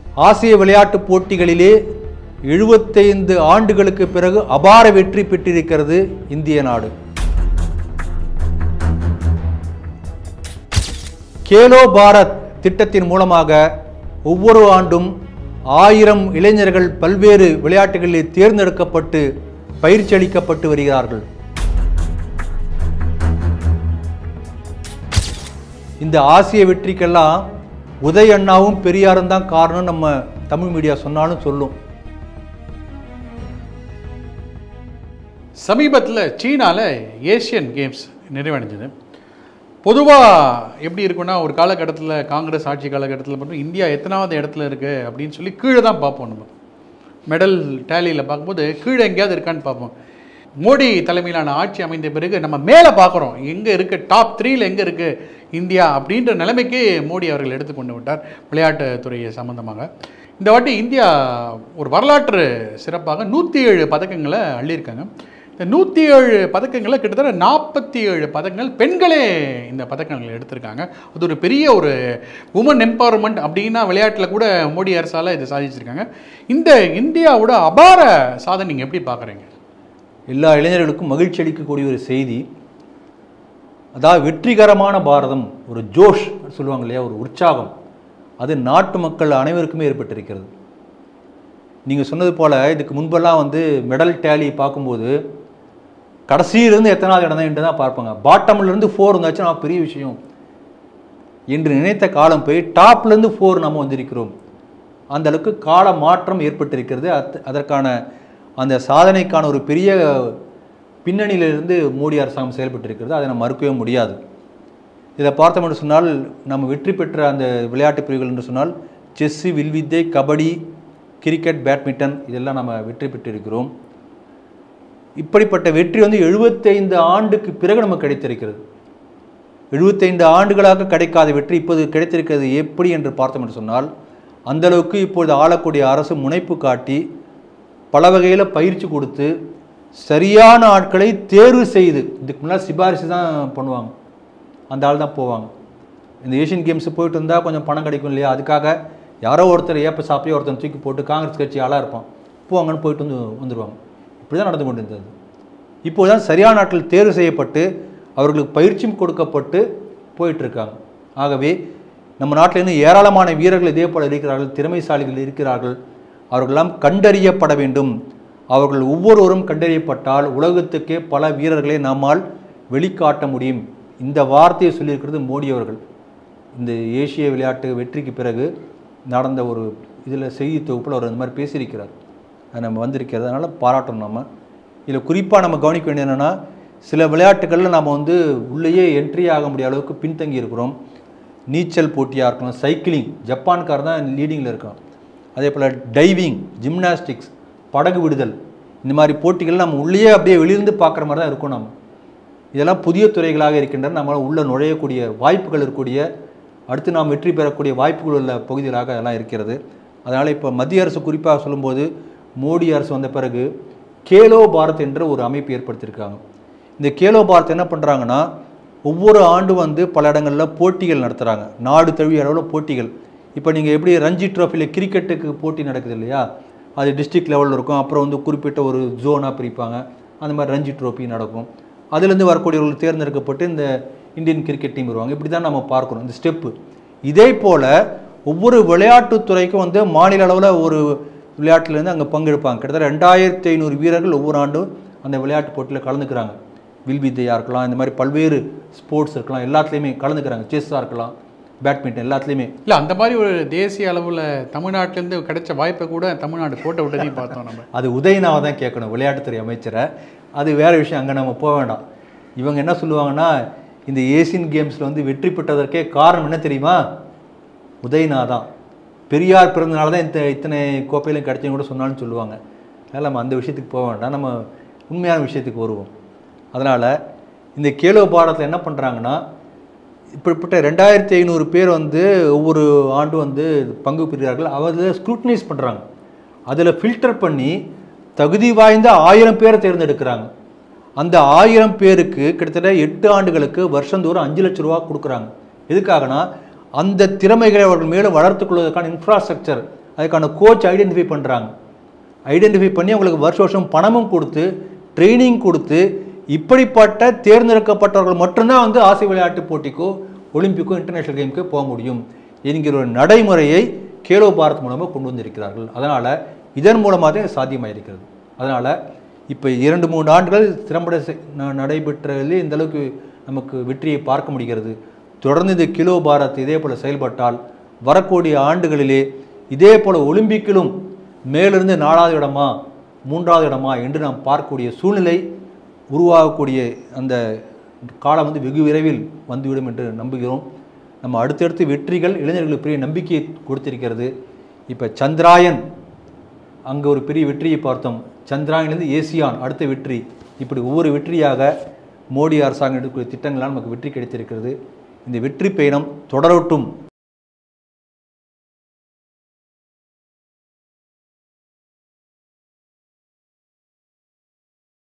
ஆசிய விளையாட்டுப் போட்டிகளிலே எழுபத்தைந்து ஆண்டுகளுக்கு பிறகு அபார வெற்றி பெற்றிருக்கிறது இந்திய நாடு கேலோ பாரத் திட்டத்தின் மூலமாக ஒவ்வொரு ஆண்டும் ஆயிரம் இளைஞர்கள் பல்வேறு விளையாட்டுகளில் தேர்ந்தெடுக்கப்பட்டு பயிற்சி அளிக்கப்பட்டு வருகிறார்கள் இந்த ஆசிய வெற்றிக்கெல்லாம் உதய அண்ணாவும் பெரியாரும் தான் காரணம் நம்ம தமிழ் மீடியா சொன்னாலும் சொல்லும் சமீபத்தில் சீனாவில் ஏசியன் கேம்ஸ் நிறைவடைஞ்சது பொதுவாக எப்படி இருக்குன்னா ஒரு காலகட்டத்தில் காங்கிரஸ் ஆட்சி காலகட்டத்தில் மட்டும் இந்தியா எத்தனாவது இடத்துல இருக்குது அப்படின்னு சொல்லி கீழே தான் பார்ப்போம் நம்ம மெடல் டேலியில் பார்க்கும்போது கீழே எங்கேயாவது இருக்கான்னு பார்ப்போம் மோடி தலைமையிலான ஆட்சி அமைந்த பிறகு நம்ம மேலே பார்க்குறோம் எங்கே இருக்குது டாப் த்ரீல எங்கே இருக்குது இந்தியா அப்படின்ற நிலைமைக்கு மோடி அவர்கள் எடுத்துக்கொண்டு விட்டார் விளையாட்டுத்துறையை சம்பந்தமாக இந்த வாட்டி இந்தியா ஒரு வரலாற்று சிறப்பாக நூற்றி ஏழு பதக்கங்களை அள்ளியிருக்காங்க இந்த நூற்றி ஏழு பதக்கங்களை கிட்டத்தட்ட நாற்பத்தி ஏழு பதக்கங்கள் பெண்களே இந்த பதக்கங்கள் எடுத்திருக்காங்க அது ஒரு பெரிய ஒரு உமன் எம்பவர்மெண்ட் அப்படின்னா விளையாட்டில் கூட மோடி அரசால் இது சாதிச்சிருக்காங்க இந்த இந்தியாவோட அபார சாதனை நீங்கள் எப்படி பார்க்குறீங்க எல்லா இளைஞர்களுக்கும் மகிழ்ச்சி அளிக்கக்கூடிய ஒரு செய்தி அதாவது வெற்றிகரமான பாரதம் ஒரு ஜோஷ் சொல்லுவாங்க இல்லையா ஒரு உற்சாகம் அது நாட்டு மக்கள் அனைவருக்குமே ஏற்பட்டிருக்கிறது நீங்கள் சொன்னது போல் இதுக்கு முன்பெல்லாம் வந்து மெடல் டேலி பார்க்கும்போது கடைசியிலிருந்து எத்தனாவது இடம் தான் தான் பார்ப்பாங்க பாட்டம்லேருந்து ஃபோர் இருந்தாச்சுன்னா பெரிய விஷயம் என்று நினைத்த காலம் போய் டாப்லேருந்து ஃபோர் நம்ம வந்திருக்கிறோம் அந்த அளவுக்கு கால மாற்றம் ஏற்பட்டிருக்கிறது அத் அதற்கான அந்த சாதனைக்கான ஒரு பெரிய பின்னணியிலிருந்து மோடி அரசாங்கம் செயல்பட்டிருக்கிறது அதை நம்ம மறுக்கவே முடியாது இதை பார்த்தோம் என்று சொன்னால் நம்ம வெற்றி பெற்ற அந்த விளையாட்டு பிரிவுகள் என்று சொன்னால் செஸ்ஸு வில்வித்தை கபடி கிரிக்கெட் பேட்மிண்டன் இதெல்லாம் நம்ம வெற்றி பெற்றிருக்கிறோம் இப்படிப்பட்ட வெற்றி வந்து எழுபத்தைந்து ஆண்டுக்கு பிறகு நமக்கு கிடைத்திருக்கிறது எழுபத்தைந்து ஆண்டுகளாக கிடைக்காத வெற்றி இப்போது கிடைத்திருக்கிறது எப்படி என்று பார்த்தோம் என்று சொன்னால் அந்த அளவுக்கு இப்பொழுது ஆளக்கூடிய அரசு முனைப்பு காட்டி பல வகையில் பயிற்சி கொடுத்து சரியான ஆட்களை தேர்வு செய்து இதுக்கு முன்னால் சிபாரிசு தான் பண்ணுவாங்க அந்த ஆள் தான் போவாங்க இந்த ஏஷியன் கேம்ஸ் போயிட்டு இருந்தால் கொஞ்சம் பணம் கிடைக்கும் இல்லையா அதுக்காக யாரோ ஒருத்தர் ஏப்ப சாப்பியே ஒருத்தன் தூக்கி போட்டு காங்கிரஸ் கட்சி ஆளாக இருப்பான் போவாங்கன்னு போயிட்டு வந்து வந்துடுவாங்க இப்படி தான் நடந்து கொண்டு இருந்தது இப்போது தான் சரியான ஆட்கள் தேர்வு செய்யப்பட்டு அவர்களுக்கு பயிற்சியும் கொடுக்கப்பட்டு போயிட்டுருக்காங்க ஆகவே நம்ம நாட்டில் இன்னும் ஏராளமான வீரர்கள் இதே போல இருக்கிறார்கள் திறமைசாலிகள் இருக்கிறார்கள் அவர்களெல்லாம் கண்டறியப்பட வேண்டும் அவர்கள் ஒவ்வொருவரும் கண்டறியப்பட்டால் உலகத்துக்கே பல வீரர்களை நம்மால் வெளிக்காட்ட முடியும் இந்த வார்த்தையை சொல்லியிருக்கிறது மோடி அவர்கள் இந்த ஏசிய விளையாட்டு வெற்றிக்கு பிறகு நடந்த ஒரு இதில் செய்தி தொகுப்பில் அவர் அந்த மாதிரி பேசியிருக்கிறார் அது நம்ம வந்திருக்கிறது அதனால் பாராட்டணும் நம்ம இதில் குறிப்பாக நம்ம கவனிக்க வேண்டியது என்னென்னா சில விளையாட்டுகளில் நம்ம வந்து உள்ளேயே என்ட்ரி ஆக முடிய அளவுக்கு பின்தங்கி இருக்கிறோம் நீச்சல் போட்டியாக இருக்கணும் சைக்கிளிங் ஜப்பான்கார் தான் லீடிங்கில் இருக்கான் அதே போல் டைவிங் ஜிம்னாஸ்டிக்ஸ் படகு விடுதல் இந்த மாதிரி போட்டிகள் நம்ம உள்ளேயே அப்படியே வெளியிருந்து பார்க்குற மாதிரி தான் இருக்கும் நம்ம இதெல்லாம் புதிய துறைகளாக இருக்கின்றன நம்மளால் உள்ள நுழையக்கூடிய வாய்ப்புகள் இருக்கக்கூடிய அடுத்து நாம் வெற்றி பெறக்கூடிய வாய்ப்புகள் உள்ள பகுதிகளாக அதெல்லாம் இருக்கிறது அதனால் இப்போ மத்திய அரசு குறிப்பாக சொல்லும்போது மோடி அரசு வந்த பிறகு கேலோ பாரத் என்ற ஒரு அமைப்பு ஏற்படுத்தியிருக்காங்க இந்த கேலோ பாரத் என்ன பண்ணுறாங்கன்னா ஒவ்வொரு ஆண்டும் வந்து பல இடங்களில் போட்டிகள் நடத்துகிறாங்க நாடு தழுவிய அளவில் போட்டிகள் இப்போ நீங்கள் எப்படி ரஞ்சி ட்ராஃபியில் கிரிக்கெட்டுக்கு போட்டி நடக்குது இல்லையா அது டிஸ்ட்ரிக்ட் லெவலில் இருக்கும் அப்புறம் வந்து குறிப்பிட்ட ஒரு ஜோனாக பிரிப்பாங்க அந்த மாதிரி ரஞ்சி ட்ரோஃபி நடக்கும் அதுலேருந்து வரக்கூடியவர்கள் தேர்ந்தெடுக்கப்பட்டு இந்த இந்தியன் கிரிக்கெட் டீம் வருவாங்க இப்படி தான் நம்ம பார்க்கணும் இந்த ஸ்டெப்பு இதே போல் ஒவ்வொரு விளையாட்டுத் துறைக்கும் வந்து மாநில அளவில் ஒரு விளையாட்டுலேருந்து அங்கே பங்கெடுப்பாங்க கிட்டத்தட்ட ரெண்டாயிரத்தி ஐநூறு வீரர்கள் ஒவ்வொரு ஆண்டும் அந்த விளையாட்டு போட்டியில் கலந்துக்கிறாங்க வில்வித்தையாக இருக்கலாம் இந்த மாதிரி பல்வேறு ஸ்போர்ட்ஸ் இருக்கலாம் எல்லாத்துலேயுமே கலந்துக்கிறாங்க செஸ்ஸாக இருக்கலாம் பேட்மிண்டன் எல்லாத்துலேயுமே இல்லை அந்த மாதிரி ஒரு தேசிய அளவில் தமிழ்நாட்டிலேருந்து கிடைச்ச வாய்ப்பை கூட தமிழ்நாடு கோட்டை விட்டதையும் பார்த்தோம் நம்ம அது உதயநாவை தான் கேட்கணும் விளையாட்டுத்துறை அமைச்சரை அது வேற விஷயம் அங்கே நம்ம போக வேண்டாம் இவங்க என்ன சொல்லுவாங்கன்னா இந்த ஏசியன் கேம்ஸில் வந்து வெற்றி பெற்றதற்கே காரணம் என்ன தெரியுமா உதயநா தான் பெரியார் பிறந்தனால தான் இந்த இத்தனை கோப்பையிலும் கிடைச்சுன்னு கூட சொன்னாலும் சொல்லுவாங்க அதனால் நம்ம அந்த விஷயத்துக்கு போக வேண்டாம் நம்ம உண்மையான விஷயத்துக்கு வருவோம் அதனால் இந்த கேலோ பாரத்தில் என்ன பண்ணுறாங்கன்னா இப்படிப்பட்ட ரெண்டாயிரத்தி ஐநூறு பேர் வந்து ஒவ்வொரு ஆண்டும் வந்து பங்கு பெறுகிறார்கள் அதில் ஸ்க்ரூட்டனைஸ் பண்ணுறாங்க அதில் ஃபில்டர் பண்ணி தகுதி வாய்ந்த ஆயிரம் பேரை தேர்ந்தெடுக்கிறாங்க அந்த ஆயிரம் பேருக்கு கிட்டத்தட்ட எட்டு ஆண்டுகளுக்கு வருஷந்தோறும் அஞ்சு லட்ச ரூபா கொடுக்குறாங்க எதுக்காகனா அந்த திறமைகளை அவர்கள் மேலும் வளர்த்துக் கொள்வதற்கான இன்ஃப்ராஸ்ட்ரக்சர் அதுக்கான கோச் ஐடென்டிஃபை பண்ணுறாங்க ஐடென்டிஃபை பண்ணி அவங்களுக்கு வருஷ வருஷம் பணமும் கொடுத்து ட்ரைனிங் கொடுத்து இப்படிப்பட்ட தேர்ந்தெடுக்கப்பட்டவர்கள் மட்டும்தான் வந்து ஆசிய விளையாட்டுப் போட்டிக்கோ ஒலிம்பிக்கோ இன்டர்நேஷனல் கேமுக்கோ போக முடியும் என்கிற ஒரு நடைமுறையை கேலோ பாரத் மூலமாக கொண்டு வந்திருக்கிறார்கள் அதனால் இதன் மூலமாக தான் இது சாத்தியமாயிருக்கிறது அதனால் இப்போ இரண்டு மூன்று ஆண்டுகள் திறம்பட செ- ந- நடைபெற்றதிலே இந்த அளவுக்கு நமக்கு வெற்றியை பார்க்க முடிகிறது தொடர்ந்து இந்த கிலோ பாரத் இதே போல் செயல்பட்டால் வரக்கூடிய ஆண்டுகளிலே இதே போல் ஒலிம்பிக்கிலும் மேலிருந்து நாலாவது இடமா மூன்றாவது இடமா என்று நாம் பார்க்கக்கூடிய சூழ்நிலை உருவாகக்கூடிய அந்த காலம் வந்து வெகு விரைவில் வந்துவிடும் என்று நம்புகிறோம் நம்ம அடுத்தடுத்து வெற்றிகள் இளைஞர்களுக்கு பெரிய நம்பிக்கையை கொடுத்திருக்கிறது இப்போ சந்திராயன் அங்கே ஒரு பெரிய வெற்றியை பார்த்தோம் சந்திராயன்லேருந்து ஏசியான் அடுத்த வெற்றி இப்படி ஒவ்வொரு வெற்றியாக மோடி அரசாங்கம் எடுக்கக்கூடிய திட்டங்களால் நமக்கு வெற்றி கிடைத்திருக்கிறது இந்த வெற்றி பயணம் தொடரட்டும்